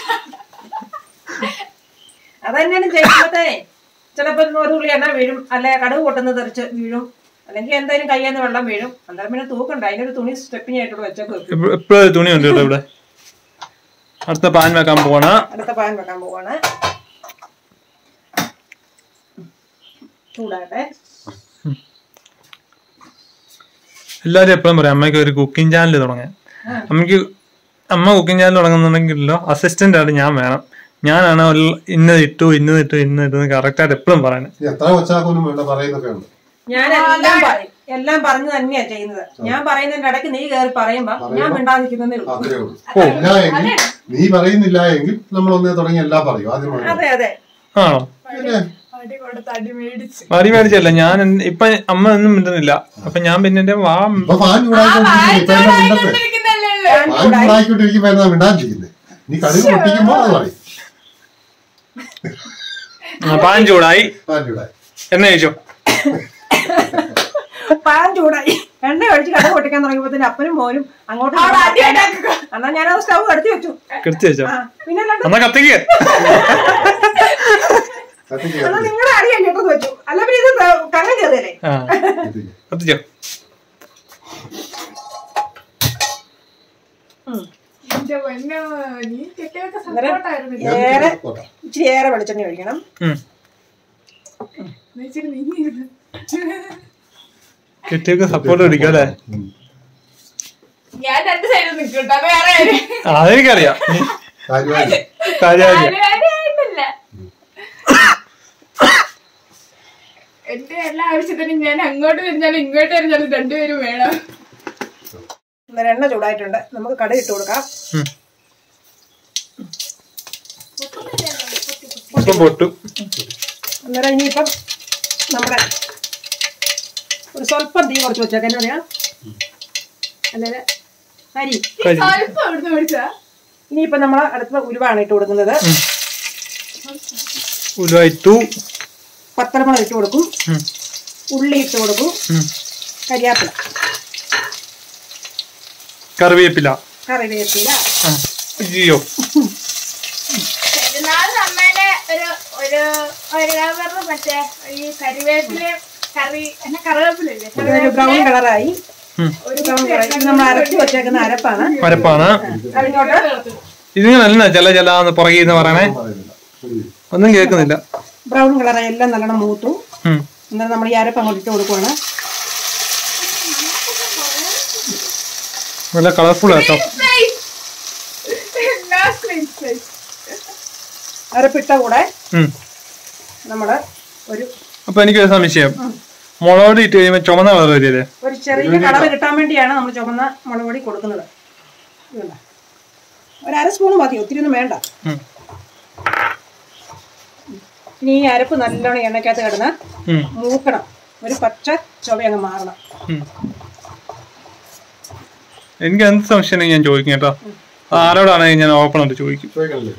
അതന്നെയാണ് ചെയ്യുമ്പോഴത്തേ ചിലപ്പോ ഒരു തുള്ളി എണ്ണ വീഴും അല്ലെ കടുക് പൊട്ടുന്ന തെറിച്ച് വീഴും അല്ലെങ്കിൽ എന്തായാലും കയ്യിൽ വെള്ളം വീഴും അന്നേരം പിന്നെ തൂക്കണ്ട അതിനൊരു തുണി സ്റ്റെപ്പിങ് ആയിട്ട് വെച്ചേക്ക് എപ്പോഴും തുണി ഉണ്ട് കേട്ടോ ഇവിടെ അടുത്ത പാൻ വെക്കാൻ പോവാണ് അടുത്ത പാൻ വെക്കാൻ പോവാണ് ചൂടാകട്ടെ എല്ലാവരും എപ്പോഴും പറയും അമ്മയ്ക്ക് ഒരു കുക്കിംഗ് ചാനൽ തുടങ്ങാൻ അമ്മയ്ക്ക് അമ്മ കുക്കിംഗ് ചാനൽ തുടങ്ങുന്നുണ്ടെങ്കിലോ അസിസ്റ്റന്റ് ആയിട്ട് ഞാൻ വേണം ഞാനാണ് ഒരു- ഇന്നത് ഇട്ടു ഇന്നത് ഇട്ടു ഇന്നത് ഇട്ടു കറക്റ്റ് ആയിട്ട് എപ്പോഴും പറയുന്നത് ഇനി എത്ര കൊച്ചാക്കൊന്നും വേണ്ട പറയുന്നൊക്കെ ഉണ്ട് ഞാനെല്ലാം പറയും എല്ലാം പറഞ്ഞു തന്നെയാ ചെയ്യുന്നത് ഞാൻ പറയുന്നതിന്റെ ഇടയ്ക്ക് നീ കയറി പറയുമ്പോ ഞാൻ മിണ്ടാതിരിക്കുന്നതേ ഉള്ളൂ അത്രേ ഉള്ളൂ ഇല്ല എങ്കിൽ നീ പറയുന്നില്ല എങ്കിൽ നമ്മൾ ഒന്നേ തുടങ്ങി എല്ലാം പറയും ആദ്യം പറയും. അതെ അതെ ആണോ പിന്നെ അടി കൊടുത്ത് അടി മേടിച്ച് മടി മേടിച്ചല്ല ഞാൻ എന്ത്- ഇപ്പൊ അമ്മ ഒന്നും മിണ്ടുന്നില്ല അപ്പൊ ഞാൻ പിന്നെ എന്റെ വാ ഇപ്പൊ ഫാൻ ചൂടായിക്കൊണ്ടിരിക്കുന്നു ഇപ്പൊ എന്താ മിണ്ടത്തെ ഇരിക്കുന്നല്ലേ ഫാൻ ചൂടായിക്കൊണ്ടിരിക്കുമ്പോ എന്താ മിണ്ടാതിരിക്കുന്നത് നീ കടുക് പൊട്ടിക്കുമ്പോ അത് പറയും ആ, പാൻ ചൂടായി ഫാൻ ചൂടായി എണ്ണ കഴിച്ചോ പാൻ ചൂടായി എണ്ണ ഒഴിച്ച് കട പൊട്ടിക്കാൻ തുടങ്ങിയപ്പോ അപ്പനും മോനും അങ്ങോട്ടും അവിടെ അടി ഇങ്ങോട്ടും ഉണ്ടാക്കുക. എന്നാ ഞാനത് സ്റ്റവ് കടത്തി വെച്ചു കെടുത്തി വെച്ചോ ആ പിന്നെ അല്ലാണ്ട് എന്നാ കത്തിക്ക് കത്തിക്ക് എന്നാ കത്തിക്ക് നിങ്ങളുടെ അടി കഴിഞ്ഞിട്ടത് വെച്ചു അല്ല പിന്നെ ഇത് കണ്ണം കയറിയല്ലേ ആ കത്തിക്ക്. കത്തിച്ചോ എന്റെ പൊന്നോ, നീ കെട്ടിയൊക്കെ സപ്പോർട്ടായിരുന്നു ഏറെ പോട്ടെ. ഇച്ചിരി ഏറെ വെളിച്ചെണ്ണ ഒഴിക്കണം ഉം വെച്ചിട്ട് നീങ്ങിയിരുന്നു കെട്ടിയൊക്കെ സപ്പോർട്ട് പിടിക്കും അല്ലേ ഉം. ഞാൻ രണ്ട് സൈഡിൽ നിൽക്കും കേട്ടോ വേറെ ആരും. അതെനിക്കറിയാം നീ കാര്യമായി കാര്യമായിട്ട് ആരും ആരുമായിട്ടില്ല. എന്റെ എല്ലാ ആവശ്യത്തിനും ഞാൻ അങ്ങോട്ട് തിരിഞ്ഞാലും ഇങ്ങോട്ട് തിരിഞ്ഞാലും രണ്ടുപേരും വേണം അന്നേരം എണ്ണ ചൂടായിട്ടുണ്ട് നമുക്ക് കട ഇട്ട് കൊടുക്കാം ഉം. ഇപ്പം പൊട്ടു അന്നേരം ഇനിയിപ്പം നമ്മുടെ ഒരു സ്വല്പം തീ കുറച്ച് വെച്ചേക്കാം എന്നാ പറയാ അന്നേരം അരി കരി സ്വല്പം അവിടുന്ന് മേടിച്ചാ ഇനിയിപ്പം നമ്മൾ അടുത്ത ഉരുവാണ് ഇട്ട് കൊടുക്കുന്നത് ഉലുവായിട്ടു പത്തലമുളക് ഇട്ട് കൊടുക്കും ഉം. ഉള്ളി ഇട്ട് കൊടുക്കും ഉം. കരിയാപ്പില കറിവേപ്പില കറിവേപ്പില ആ അയ്യോ പെരുന്നാളിന് അമ്മേനെ ഒരു ഒരു ഒരു കവറ് മറ്റേ ഈ കരിവേപ്പില കറി എന്നെ കറിവേപ്പിലല്ലേ ഒരു ബ്രൗൺ കളറായി ഉം. ഒരു ബ്രൗൺ കളറായി ഇത് നമ്മൾ അരച്ച് വെച്ചേക്കുന്ന അരപ്പാണ് മരപ്പാണ് അതിനോട്ട് ഇതിങ്ങനല്ല ചില ചില പുറകെ എന്ന് പറയണേ പറയുന്നില്ല ഉം. ഒന്നും കേൾക്കുന്നില്ല ബ്രൗൺ കളറായി എല്ലാം നല്ലോണം മൂത്തു ഉം. എന്നാൽ നമ്മൾ ഈ അരപ്പ് അങ്ങോട്ട് ഇട്ട് കൊടുക്കുവാണ് നല്ല കളർഫുൾ കേട്ടോ അരപ്പിട്ട കൂടെ ഉം. നമ്മൾ ഒരു അപ്പൊ എനിക്കൊരു സംശയം മുളക് ഇട്ട് കഴിയുമ്പോ ചുമന്ന കളർ വരില്ലേ ഒരു ചെറിയ കളർ കിട്ടാൻ വേണ്ടിയാണ് നമ്മൾ ചുവന്ന മുളക് പൊടി കൊടുക്കുന്നത് ഇതുണ്ടോ? ഒരു അര സ്പൂൺ മതി ഒത്തിരി ഒന്നും വേണ്ട ഉം. ഇനി ഈ അരപ്പ് നല്ലോണം എണ്ണയ്ക്കകത്ത് കിടന്ന് ഉം. മൂക്കണം ഒരു പച്ച ചുവ അങ്ങ് മാറണം ഉം. എനിക്ക് എന്ത് സംശയം ഉണ്ടെങ്കിൽ ഞാൻ ചോദിക്കും കേട്ടോ അത് ആരോടാണെങ്കിൽ ഞാൻ ഓപ്പൺ ആയിട്ട് ചോദിക്കും ചോദിക്കണല്ലേ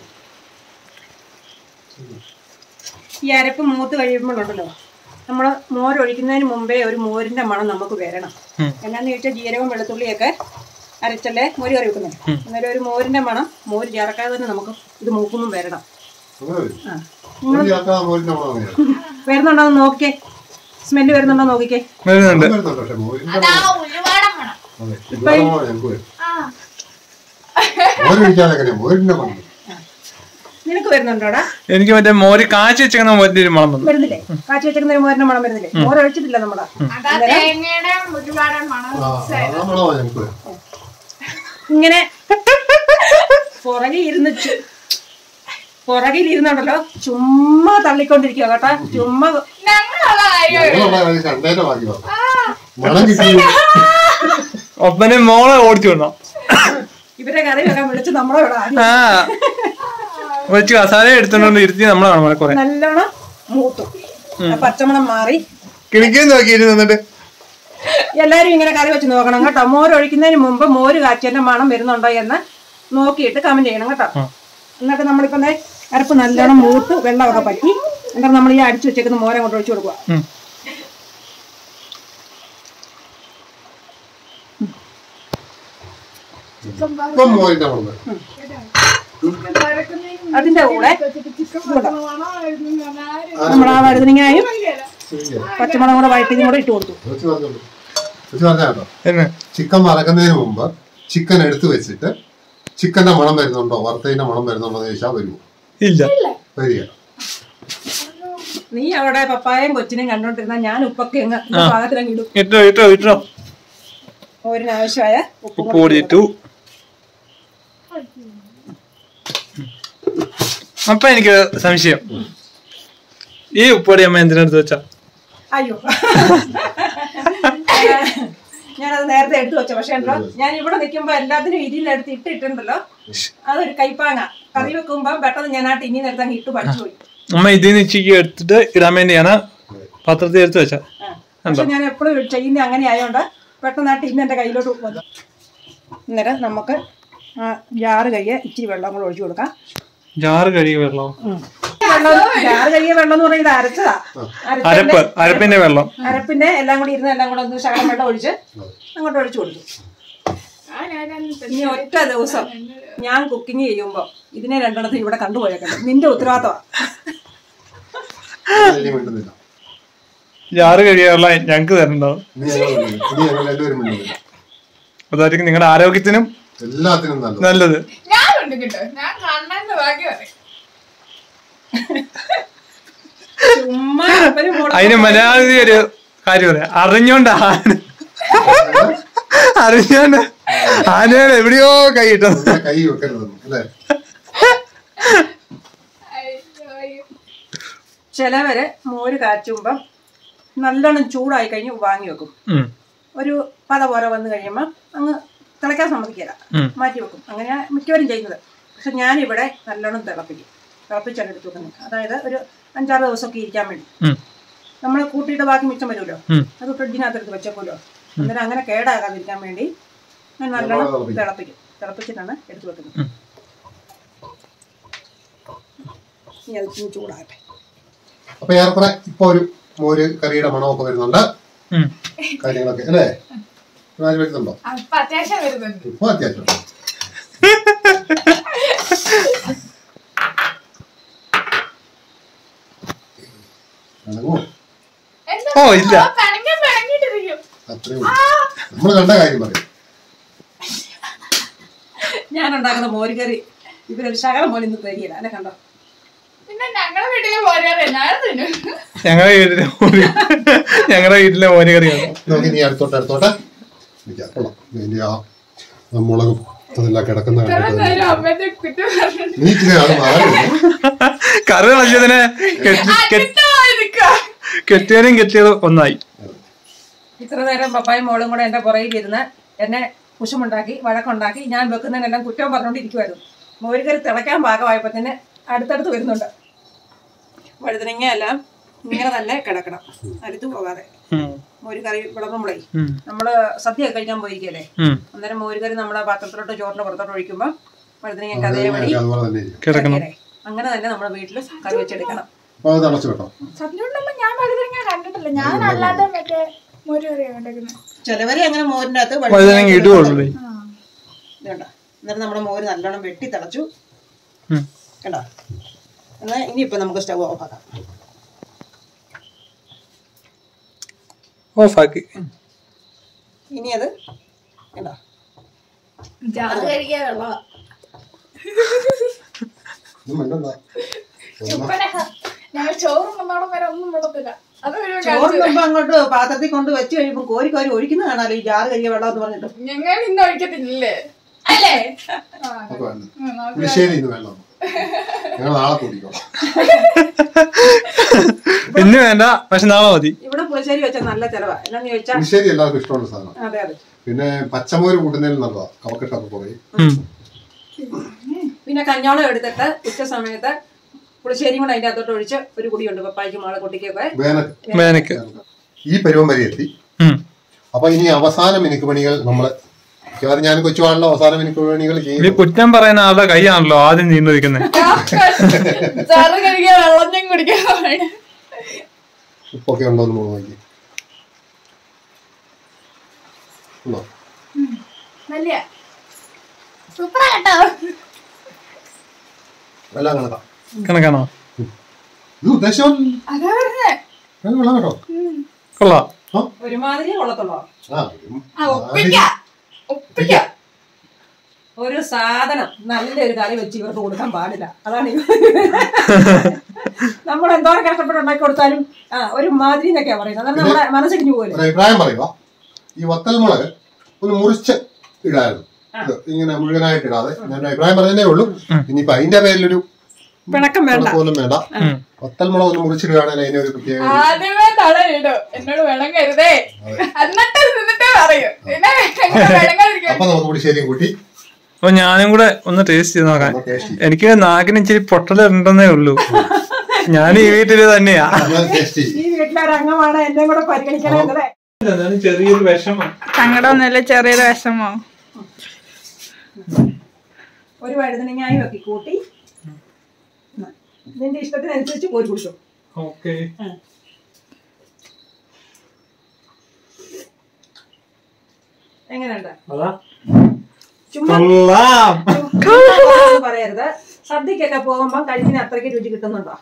ഈ അരപ്പ് മൂത്ത് കഴിയുമ്പോഴുണ്ടല്ലോ നമ്മൾ മോരൊഴിക്കുന്നതിന് മുമ്പേ ഒരു മോരിന്റെ മണം നമുക്ക് വരണം ഉം. എന്നാന്ന് ചോദിച്ചാൽ ജീരകവും വെളുത്തുള്ളിയൊക്കെ അരച്ചല്ലേ മോര് കറി വെക്കുന്നത് അന്നേരം ഒരു മോരിന്റെ മണം മോര് ചേർക്കാതെ തന്നെ നമുക്ക് ഇത് മൂക്കുമ്പം വരണം അങ്ങനെ വരും ആ ഒരു ചേർക്കാതെ മോരിന്റെ മണം അങ്ങനെയാണ്. വരുന്നുണ്ടോ എന്ന് നോക്കിക്കേ സ്മെല്ല് വരുന്നുണ്ടോ നോക്കിക്കേ വരുന്നുണ്ട് വരുന്നുണ്ട് പക്ഷെ മോരിന്റെ അതാ മണം ഉരുവാടം വേണം അതെ ഒരുപാട് മണം ഞങ്ങൾക്ക് വരും ആ മോരൊഴിക്കാതെ എങ്ങനെയാ മോരിന്റെ മണം നിനക്ക് വരുന്നുണ്ടോടാ എനിക്ക് മറ്റേ മോര് കാച്ചി വെച്ചേക്കുന്ന മോരിന്റെ ഒരു മണം വന്നു വരുന്നില്ലേ കാച്ചി വെച്ചേക്കുന്ന ഒരു മോരിന്റെ മണം വരുന്നില്ലേ മോര് ഒഴിച്ചിട്ടില്ല നമ്മുടെ അതാ തേങ്ങയുടെ ഉരുവാടം മണം ആ ആ മണമാ ഞങ്ങൾക്ക് വരും ഇങ്ങനെ പുറകിൽ ഇരുന്ന് ചു- പുറകിൽ ഇരുന്നുണ്ടല്ലോ ചുമ്മാ തള്ളിക്കൊണ്ടിരിക്കുക കേട്ടാ ചുമ്മാ ഞങ്ങളുള്ള കാര്യം ഞങ്ങളുള്ള കാര്യം കണ്ടേന്റെ ബാക്കി പറഞ്ഞു മണം കിട്ടി ഒപ്പനെ മോളെ ഓടിച്ചു വിടണം ഇവരെ കറി വെക്കാൻ വിളിച്ച് നമ്മളെ ഇവിടെ ആദ്യം ആ വെച്ച് കസാല എടുത്തോണ്ട് ഇരുത്തി നമ്മളാണ് മോളെ കുറെ നല്ലോണം മൂത്തു ആ പച്ചമണം മാറി കിളിക്കാൻ നോക്കി ഇരുന്നിട്ട് എല്ലാരും ഇങ്ങനെ കറി വെച്ച് നോക്കണം കേട്ടോ മോര് ഒഴിക്കുന്നതിന് മുമ്പ് മോര് കാച്ചിയന്റെ മണം വരുന്നുണ്ടോ എന്ന് നോക്കിയിട്ട് കമന്റ് ചെയ്യണം കേട്ടോ എന്നിട്ട് നമ്മളിപ്പം ദേ അരപ്പ് നല്ലോണം മൂത്ത് വെള്ളമൊക്കെ പറ്റി എന്നിട്ട് നമ്മൾ ഈ അടിച്ചു വെച്ചേക്കുന്ന മോരെ കൊണ്ട് ഒഴിച്ചു കൊടുക്കുക ഉം. ഇപ്പം മോരിന്റെ മണം വരും അതിന്റെ കൂടെ മണമായിരുന്നു ഞാൻ ആരും നമ്മൾ ആ വഴുതനങ്ങായും ശരിയാ. പച്ചമുളകും കൂടെ വഴറ്റിയും കൂടെ ഇട്ട് കൊടുത്തു വെച്ച് പറഞ്ഞോളൂ. വെച്ച് പറഞ്ഞാ കേട്ടോ എന്നെ ചിക്കൻ വറക്കുന്നതിന് മുമ്പ് ചിക്കൻ എടുത്തു വെച്ചിട്ട് ചിക്കന്റെ മണം വരുന്നുണ്ടോ വറുത്തതിന്റെ മണം വരുന്നുണ്ടോ എന്ന് ചോദിച്ചാൽ വരുമോ ഇല്ല വരിക നീ അവിടെ പപ്പായയും കൊച്ചിനെയും കണ്ടോണ്ടിരുന്ന ഞാൻ ഉപ്പൊക്കെ അങ്ങ് പാകത്തിലങ്ങ് ഇടും ഇട്ടോ ഇട്ടോ ഇട്ടോ ഓരിനാവശ്യമായ ഉപ്പും ഉപ്പ് പൊടി ഇട്ടു അപ്പൊ എനിക്ക് സംശയം ഈ ഉപ്പടി അമ്മ എന്തിനടുത്ത് വെച്ചാ അയ്യോ ഞാനത് നേരത്തെ എടുത്തു വെച്ച പക്ഷേ ഉണ്ടല്ലോ ഞാൻ ഇവിടെ നിൽക്കുമ്പോ എല്ലാത്തിനും ഇതിലെടുത്ത് ഇട്ടിട്ടുണ്ടല്ലോ അതൊരു കൈപ്പാങ്ങ കറി വെക്കുമ്പോ പെട്ടെന്ന് ഞാൻ ആ ടിന്നി നേരത്തെ അങ്ങ് ഇട്ട് പഠിച്ചു പോയി അമ്മ ഇതിൽ നിന്ന് ഇച്ചിക്ക് എടുത്തിട്ട് ഇടാൻ വേണ്ടിയാണ് പാത്രത്തിൽ എടുത്ത് വെച്ച ആ. പക്ഷെ ഞാൻ എപ്പോഴും ചെയ്യുന്ന അങ്ങനെ ആയതുകൊണ്ട് പെട്ടെന്ന് ആ ടിന്ന് എന്റെ കയ്യിലോട്ട് വന്നു അന്നേരം നമുക്ക് ആ ജാറ് കഴിയ ഇച്ചിരി വെള്ളം കൂടെ ഒഴിച്ചു കൊടുക്കാം ജാറ് കഴുകി വെള്ളം വെള്ളം ജാറ് കഴിയ വെള്ളം എന്ന് പറയുന്നത് അരച്ചതാ അരച്ച അരപ്പ് അരപ്പിന്റെ വെള്ളം അരപ്പിന്റെ എല്ലാം കൂടി ഇരുന്ന് എല്ലാം കൂടെ ഒന്ന് ശകലം വെള്ളം ഒഴിച്ച് അങ്ങോട്ട് ഒഴിച്ചു കൊടുത്തു ഇനി ഒറ്റ ദിവസം ഞാൻ കുക്കിംഗ് ചെയ്യുമ്പോ ഇതിനെ രണ്ടെണ്ണത്തിൽ ഇവിടെ കണ്ടുപോയേക്കട്ടെ നിന്റെ ഉത്തരവാദിത്തമാ വലിയ മിണ്ടുന്നില്ല ജാറ് കഴുകിയ വെള്ളം ഞങ്ങക്ക് തരണ്ടാവും ഇനി ഞങ്ങൾ മിണ്ടുന്നില്ല. ഇനി ഞങ്ങൾ രണ്ടുപേരും മിണ്ടുന്നില്ല അതായിരിക്കും നിങ്ങളുടെ ആരോഗ്യത്തിനും എല്ലാത്തിനും നല്ലത് നല്ലത് ഞാൻ ഉണ്ട് കേട്ടോ ഞാൻ കണ്ണെന്ന് ബാക്കി പറയും ചുമ്മാ ഒരു മുളക് അതിന് മലയാളത്തിൽ ഒരു കാര്യം പറയാം അറിഞ്ഞോണ്ട് ആന അറിഞ്ഞോണ്ട് ആനയുടെ എവിടെയോ കൈ ഇട്ടത് ഇവിടെ കൈ വെക്കരുതെന്ന് അല്ലേ അയ്യോ, അയ്യോ. ചിലവര് മോര് കാച്ചുമ്പം നല്ലോണം ചൂടായി കഴിഞ്ഞ് വാങ്ങി വെക്കും ഉം, ഒരു പത പോലെ വന്നു കഴിയുമ്പോൾ അങ്ങ് തിളയ്ക്കാൻ സമ്മതിക്കില്ല ഉം. മാറ്റി വെക്കും അങ്ങനെയാണ് മിക്കവരും ചെയ്യുന്നത് പക്ഷെ ഞാനിവിടെ നല്ലോണം തിളപ്പിക്കും തിളപ്പിച്ചാണ് എടുത്ത് വെക്കുന്നത് അതായത് ഒരു അഞ്ചാറ് ദിവസമൊക്കെ ഇരിക്കാൻ വേണ്ടി ഉം, നമ്മൾ കൂട്ടിയിട്ട് ബാക്കി മിച്ചം വരുമല്ലോ ഉം. അത് ഫ്രിഡ്ജിനകത്ത് എടുത്ത് വെച്ചേക്കുമല്ലോ അന്നേരം അങ്ങനെ കേടാകാതിരിക്കാൻ വേണ്ടി ഞാൻ നല്ലോണം തിളപ്പിക്കും. തിളപ്പിക്കും തിളപ്പിച്ചിട്ടാണ് എടുത്ത് വെക്കുന്നത് ഉം. ഇനി അത് ഇച്ചിരി ചൂടാകട്ടെ അപ്പൊ ഏറെക്കുറെ ഇപ്പൊ ഒരു മോര് കറിയുടെ മണമൊക്കെ വരുന്നുണ്ട് ഉം. കാര്യങ്ങളൊക്കെ അല്ലേ നാല് വരുന്നുണ്ടോ അപ്പൊ അത്യാവശ്യം വരുന്നുണ്ട് ഇപ്പൊ അത്യാവശ്യം ഇളകുമോ? എന്താ ഓ ഇല്ല പിണങ്ങി പിണങ്ങിട്ടിരിക്കും അത്രേ ഉള്ളൂ നമ്മൾ കണ്ട കാര്യം പറയും ഞാൻ ഉണ്ടാക്കുന്ന മോരുകറി ഇവരൊരു ശകലം പോലെ ഇന്ന് തരികയില്ല അല്ലെ കണ്ടോ പിന്നെ ഞങ്ങളെ വീട്ടില് പോരാതെ ഞാൻ തിന്നും ഞങ്ങളുടെ വീട്ടിലെ മോര് ഞങ്ങളുടെ വീട്ടിലെ മോര് കറിയാണ് നമുക്ക് ഇനി അടുത്തോട്ട് അടുത്തോട്ട് നിൽക്കാം കൊള്ളാം ഇതിന്റെ ആ ആ മുളകും അതെല്ലാം കിടക്കുന്ന കണ്ടിട്ട് നേരം അമ്മേന്റെ കുറ്റം പറഞ്ഞു നീ ഇച്ചിരി ആൾ മാറി കറി കളഞ്ഞതിനെ കെട്ടി കെട്ടി- കെട്ടിയതും കെട്ടിയതും ഒന്നായി ഇത്ര നേരം പപ്പായും മോളും കൂടെ എന്റെ പുറകിൽ ഇരുന്ന് എന്നെ കുശുമുണ്ടാക്കി വഴക്കുണ്ടാക്കി ഞാൻ വെക്കുന്നതിനെല്ലാം കുറ്റം പറഞ്ഞുകൊണ്ടിരിക്കുമായിരുന്നു മോരുകറി തിളയ്ക്കാൻ പാകമായപ്പോ തന്നെ അടുത്തടുത്ത് വരുന്നുണ്ട് വഴുതനങ്ങ എല്ലാം ഇങ്ങനെ തന്നെ കിടക്കണം അടുത്ത് പോകാതെ ഉം, മോരുകറി വിളമ്പുമ്പോഴേ ഉം, നമ്മള് സദ്യ കഴിക്കാൻ പോയിരിക്കല്ലേ ഉം. അന്നേരം മോരുകറി നമ്മളെ പാത്രത്തിലോട്ട് ചോറിന്റെ പുറത്തോട്ട് ഒഴിക്കുമ്പോൾ വഴുതനങ്ങ അതേപടി അതുപോലെ തന്നെ ഇരിക്കും കിടക്കണം കിടക്കരെ. അങ്ങനെ തന്നെ നമ്മുടെ വീട്ടിൽ കറി വെച്ചെടുക്കണം അപ്പൊ അത് തിളച്ചു കേട്ടോ സത്യമുണ്ടല്ലോ ഞാൻ വലുതിരിങ്ങ കണ്ടിട്ടില്ല ഞാൻ അല്ലാതെ മറ്റേ മോര് കറിയാ കണ്ടേക്കുന്നത് ചിലവരെ അങ്ങനെ മോരിന്റെ അകത്ത് വഴുതനങ്ങ ഇടുവുള്ളൂ ഇതുണ്ടോ എന്നിട്ട് നമ്മുടെ മോര് നല്ലോണം വെട്ടി തിളച്ചു ഉം. കണ്ടോ എന്നാൽ ഇനിയിപ്പോൾ നമുക്ക് സ്റ്റവ് ഓഫ് ആക്കാം ഓഫാക്കി ഇനി അത് കണ്ടോ ജാറ് കഴിക്കാൻ വെള്ളമാ ഒന്നും വേണ്ട ചുപ്പനെ ഞങ്ങൾ ചോറും കൊണ്ടോളം വരെ ഒന്നും വിടത്തില്ല അത് ഒരു ചോറ് മുമ്പ് അങ്ങോട്ട് പാത്രത്തിൽ കൊണ്ട് വെച്ച് കഴിയുമ്പോൾ കോരി കോരി ഒഴിക്കുന്ന കാണാലോ ഈ ജാറ് കഴിയ വെള്ളം എന്ന് പറഞ്ഞിട്ട് ഞങ്ങൾ ഇന്ന് ഒഴിക്കത്തില്ലേ അല്ലേ ആ, ഒക്കെ വേണ്ട ഉം, നമുക്ക് പുളിശ്ശേരി ഇന്ന് വേണം ഞങ്ങൾ നാളെ കൂട്ടിക്കോളാം ഇന്ന് വേണ്ട പക്ഷെ നാളെ മതി ഇവിടെ പുളിശ്ശേരി വെച്ചാൽ നല്ല ചിലവാ എന്നാന്ന് ചോദിച്ചാൽ പുളിശ്ശേരി എല്ലാവർക്കും ഇഷ്ടമുള്ള സാധനം അതെ അതെ പിന്നെ പച്ചമോര് കൂട്ടുന്നതിൽ നല്ലതാ കവക്കെട്ടൊക്കെ കുറയും ഉം. പിന്നെ കഞ്ഞോളം എടുത്തിട്ട് ഉച്ച സമയത്ത് പുളിശ്ശേരിയും കൂടെ അതിൻ്റെ അകത്തോട്ട് ഒഴിച്ച് ഒരു കുടിയുണ്ട് പപ്പായ്ക്കും മാളെ കുട്ടിക്കൊക്കെ വേനൽ വേനക്ക് ഈ പരുവം വരെ എത്തി ഉം. അപ്പൊ ഇനി അവസാന മിനുക്ക് പണികൾ നമ്മള് മിക്കവാറും ഞാൻ കൊച്ചുവാണല്ലോ അവസാന മിനുക്ക് പണികൾ ഈ ചെയ്യും കുറ്റം പറയുന്ന ആളുടെ കൈയാണല്ലോ ആദ്യം നീണ്ടു നിൽക്കുന്നത് ജാറ് കഴിക്കാൻ വെള്ളം ഞാൻ കുടിക്കാൻ പോവാണ്. ഉപ്പൊക്കെ ഉണ്ടോ എന്ന് നോക്കി ഉണ്ടോ നല്ല സൂപ്പറാ കേട്ടോ എല്ലാം കണക്കാം കണക്കാണോ ഇത് ഉദ്ദേശം അതാ പറഞ്ഞേ ഞാൻ വെള്ളം കേട്ടോ കൊള്ളാം ആ ഒരുമാതിരി കൊള്ളത്തുള്ളൂ ആ ആ ഒപ്പിക്കാം ഒപ്പിക്കാം ഒരു സാധനം നല്ലൊരു കറി വെച്ച് ഇവർക്ക് കൊടുക്കാൻ പാടില്ല അതാണ് ഇവ- നമ്മൾ എന്തോരം കഷ്ടപ്പെട്ട് ഉണ്ടാക്കി കൊടുത്താലും ആ ഒരു മാതിരി എന്നൊക്കെയാ പറയുന്നത് അതാണ് നമ്മുടെ മനസ്സിടിഞ്ഞു പോകല്ലേ ഒരു അഭിപ്രായം പറയുക ഈ വത്തൽമുളക് ഒന്ന് മുറിച്ച് ഇടായിരുന്നു ഇത് ഇങ്ങനെ മുഴുവനായിട്ട് ഇടാതെ ഞാൻ ഒരു അഭിപ്രായം പറഞ്ഞതേ ഉള്ളൂ ഇനിയിപ്പോ അതിന്റെ പേരിലൊരു പിണക്കം വേണ്ട പോലും വേണ്ട വത്തൽമുളക് ഒന്ന് മുറിച്ചിടുകയാണെങ്കിൽ അതിന് ഒരു പ്രത്യേക ആദ്യമേ തടയിടും എന്നോട് വേണം കരുതേ എന്നിട്ട് നിന്നിട്ട് പറയൂ പിന്നെ എങ്ങനെ വിളങ്ങാതിരിക്കും അപ്പൊ നമുക്ക് പുളിശ്ശേരിയും കൂട്ടി അപ്പൊ ഞാനും കൂടെ ഒന്ന് ടേസ്റ്റ് ചെയ്ത് നോക്കാം ടേസ്റ്റ് എനിക്ക് നാക്കിന് ഇച്ചിരി പൊട്ടലുണ്ടെന്നേ ഉള്ളൂ ഞാൻ ഈ വീട്ടില് തന്നെയാ ടേസ്റ്റ് ചെയ്യും ഈ വീട്ടിലൊരു അംഗമാണ് എന്നെ കൂടെ പരിഗണിക്കണേ ചെറിയൊരു വിഷമം സങ്കടമൊന്നുമില്ല ചെറിയൊരു വിഷമോ ഒരു വഴുതനങ്ങായി വെക്കി കൂട്ടി എന്നാ, നിന്റെ ഇഷ്ടത്തിനനുസരിച്ച് പോയി കുടിച്ചു ഓക്കെ എങ്ങനെയുണ്ട് അതാ ചുമ്മാ കൊള്ളാം ചുമ്മാ പറയരുത് സദ്യക്കൊക്കെ പോകുമ്പോ കഴിക്കുന്ന അത്രയ്ക്ക് രുചി കിട്ടുന്നുണ്ടോ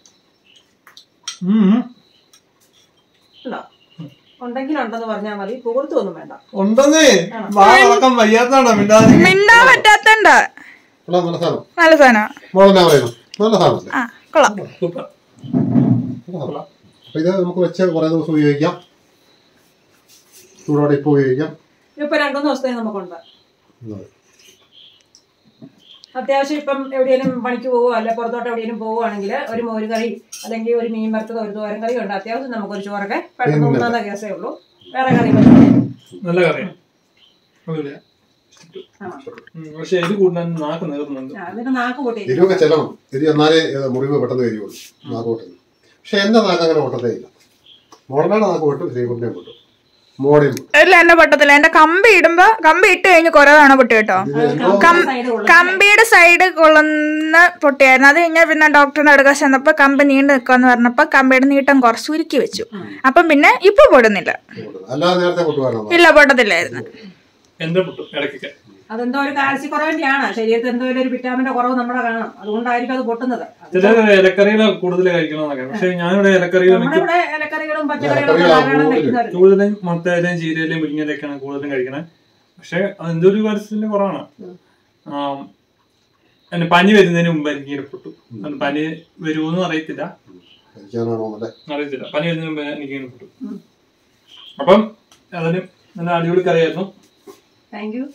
ഉം. ഉണ്ടോ ഉണ്ടെങ്കിലുണ്ടെന്ന് പറഞ്ഞാൽ മതി പുകഴ്ത്തൊന്നും വേണ്ട ഉണ്ടെന്നേ വാ തുറക്കാൻ വയ്യാത്തതാണോ മിണ്ടാതെ മിണ്ടാൻ പറ്റാത്തണ്ട കൊള്ളാം നല്ല സാധനം നല്ല സാധനം മോളെന്നാ പറയുന്നു നല്ല സാധനം ആ കൊള്ളാം സൂപ്പർ അപ്പൊ ഇത് നമുക്ക് വെച്ച് കുറെ ദിവസം ഉപയോഗിക്കാം ചൂടോടെ ഇപ്പൊ ഉപയോഗിക്കാം ഇപ്പൊ രണ്ടു ദിവസത്തേക്ക് നമുക്കുണ്ട് ഉം. അത്യാവശ്യം ഇപ്പം എവിടെയെങ്കിലും പണിക്ക് പോവോ അല്ലെ പുറത്തോട്ട് എവിടെയെങ്കിലും പോവുകയാണെങ്കിൽ ഒരു മോര് കറി അല്ലെങ്കിൽ ഒരു മീൻ വറുത്തതോ ഒരു തോരൻ കറി ഉണ്ട് അത്യാവശ്യം നമുക്കൊരു ചോറൊക്കെ പെട്ടെന്ന് ഉണ്ണാന്ന കേസേ ഉള്ളൂ വേറെ കറി നല്ല കറിയാ കുഴപ്പമില്ല. ഉം, പക്ഷെ ഇത് കൂട്ടാൻ നാക്ക് നേർന്നുണ്ട് അതിന്റെ നാക്ക് കൂട്ടി എരിവൊക്കെ ചെല്ലണം എരി എന്നാലേ ഏ, മുറിവ് പെട്ടെന്ന് കരിയുള്ളൂ നാക്ക് പൊട്ടുന്നു പക്ഷെ എന്റെ നാക്ക് അങ്ങനെ പൊട്ടത്തേ ഇല്ല മോഡലാണ് നാക്ക് പൊട്ടും ശ്രീകുട്ടിനെ പൊട്ടും മോടിയും പൊട്ടും ഇല്ല എന്നെ പൊട്ടത്തില്ല എന്റെ കമ്പി ഇടുമ്പോ കമ്പി ഇട്ട് കഴിഞ്ഞ് കുറെ തവണ പൊട്ടി കേട്ടോ ഇത് എന്തോ സൈഡ് കൊള്ളും കമ്പിയുടെ സൈഡ് കൊള്ളുന്ന പൊട്ടിയായിരുന്നു അത് കഴിഞ്ഞാൽ പിന്നെ ഡോക്ടറിന്റെ അടുക്ക ചെന്നപ്പോ കമ്പി നീണ്ടു നിൽക്കാന്ന് പറഞ്ഞപ്പോ കമ്പിയുടെ നീട്ടം കുറച്ച് ഉരുക്കി വെച്ചു അപ്പം പിന്നെ ഇപ്പൊ പൊടുന്നില്ല പൊട്ടും. അല്ലാതെ നേരത്തെ പൊട്ടുവായിരുന്നു ഇല്ല പൊട്ടത്തില്ലായിരുന്നു എന്റെ പൊട്ടും ഇടയ്ക്കൊക്കെ അതെന്തോ ഒരു കാൽസ്യക്കുറവിന്റെയാണ് ശരീരത്തിൽ എന്തോ ഒരു വിറ്റാമിന്റെ കുറവ് നമ്മുടെ കാണാം അതുകൊണ്ടായിരിക്കും അത് പൊട്ടുന്നത് ചില ഇലക്കറികൾ കൂടുതൽ കഴിക്കണമെന്നൊക്കെ പക്ഷെ ഞാനിവിടെ ഇലക്കറികൾ നമ്മുടെ മിക്ക ഇവിടെ ഇലക്കറികളും പച്ചക്കറികളും ഒക്കെ ഇലക്കറികളാ ധാരാളം കൂടുതൽ. കഴിക്കുന്നവര് കൂടുതലും മുട്ടയിലും ചീരയിലും മുരിങ്ങയിലൊക്കെയാണ് കൂടുതലും കഴിക്കണത് പക്ഷെ അതെന്തോ ഒരു കാര്യത്തിന്റെ കുറവാണ് ആം, എന്നെ പനി വരുന്നതിന് മുമ്പ് എനിക്ക് ഇങ്ങനെ പൊട്ടു അത് പനി വരുമോന്നും അറിയത്തില്ല കഴിക്കാനാണോ അല്ലേ അറിയത്തില്ല പനി വരുന്നതിന് മുമ്പ് എനിക്ക് ഇങ്ങനെ പൊട്ടു അപ്പം അതിന് നല്ല അടിപൊളി കറിയായിരുന്നു താങ്ക് യു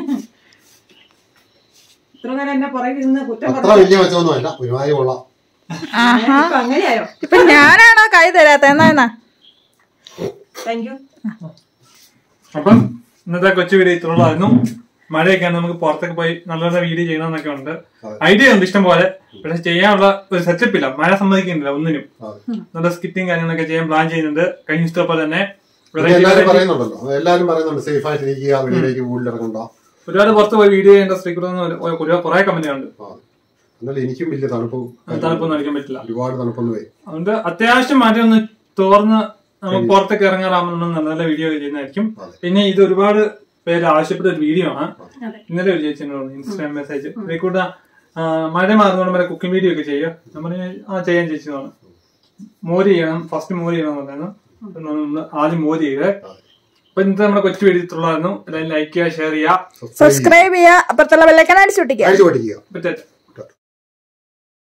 ഇത്ര നേരം എന്നെ പുറകിൽ നിന്ന് കുറ്റം അത്ര വലിയ മെച്ചമൊന്നും അല്ല ഒരുമാതിരി കൊള്ളാം പറഞ്ഞു ഇപ്പൊ അങ്ങനെയായോ ഇപ്പൊ ഞാനാണോ കൈ തരാത്ത എന്നാ എന്നാ താങ്ക് യു അപ്പം ഇന്നത്തെ കൊച്ചു വീഡിയോ ഇത്രയുള്ളായിരുന്നു മഴയൊക്കെയാണ് നമുക്ക് പുറത്തൊക്കെ പോയി നല്ല നല്ല വീഡിയോ ചെയ്യണമെന്നൊക്കെ ഉണ്ട് ഐഡിയ ഉണ്ട് ഇഷ്ടം പോലെ പക്ഷെ ചെയ്യാനുള്ള ഒരു സെറ്റപ്പ് ഇല്ല മഴ സമ്മതിക്കുന്നില്ല ഒന്നിനും അതെ. നല്ല സ്കിറ്റും കാര്യങ്ങളൊക്കെ ചെയ്യാൻ പ്ലാൻ ചെയ്യുന്നുണ്ട് കഴിഞ്ഞ ദിവസത്തെ പോലെ തന്നെ പിന്നെ എല്ലാരും പറയുന്നുണ്ടല്ലോ അത് എല്ലാരും പറയുന്നുണ്ട് സേഫ് ആയിട്ട് ഇരിക്കുക വെളിയിലേക്ക് കൂടുതലിറങ്ങണ്ട ഒരുപാട് പുറത്ത് പോയി വീഡിയോ ചെയ്യേണ്ട സ്ത്രീകളൊന്നും കുറെ കമന്റ് ഉണ്ട് ആ. എന്നാലും എനിക്കും വലിയ തണുപ്പ് തണുപ്പൊന്നും അടിക്കാൻ പറ്റില്ല ഒരുപാട് തണുപ്പൊന്നും വരും അതുകൊണ്ട് അത്യാവശ്യം മാറ്റി ഒന്ന് തോർന്ന് നമുക്ക് പുറത്തേക്ക് ഇറങ്ങാറാമെന്നുള്ള നല്ല നല്ല വീഡിയോ ചെയ്യുന്നതായിരിക്കും അതെ. പിന്നെ ഇത് ഒരുപാട് പേര് ആവശ്യപ്പെട്ട ഒരു വീഡിയോ ആണ് അതെ. ഇന്നലെ ഒരു ചേച്ചി എന്നോട് ഇൻസ്റ്റാഗ്രാം മെസ്സേജ് ഇതേക്കൂട്ട മഴ മാറുന്നോണ്ട് വരെ കുക്കിംഗ് വീഡിയോ ഒക്കെ ചെയ്യുക ഞാൻ പറഞ്ഞു ആ ചെയ്യാൻ ചേച്ചി എന്നാണ് മോര് ചെയ്യണം ഫസ്റ്റ് മോര് ചെയ്യണം എന്നായിരുന്നു അപ്പൊ നമ്മള് ആദ്യം മോര് ചെയ്തേ അപ്പൊ ഇന്നത്തെ നമ്മുടെ കൊച്ചു വീഡിയോ ഇത്രയുള്ളായിരുന്നു എല്ലാവരും ലൈക്ക് ചെയ്യുക ഷെയർ ചെയ്യുക സബ്സ്ക്രൈബ് ചെയ്യാ അപ്പുറത്തുള്ള വെള്ളക്കാൻ അടിച്ചു പൊട്ടിക്കുക അഴിച്ചു പഠിക്കുക പറ്റേ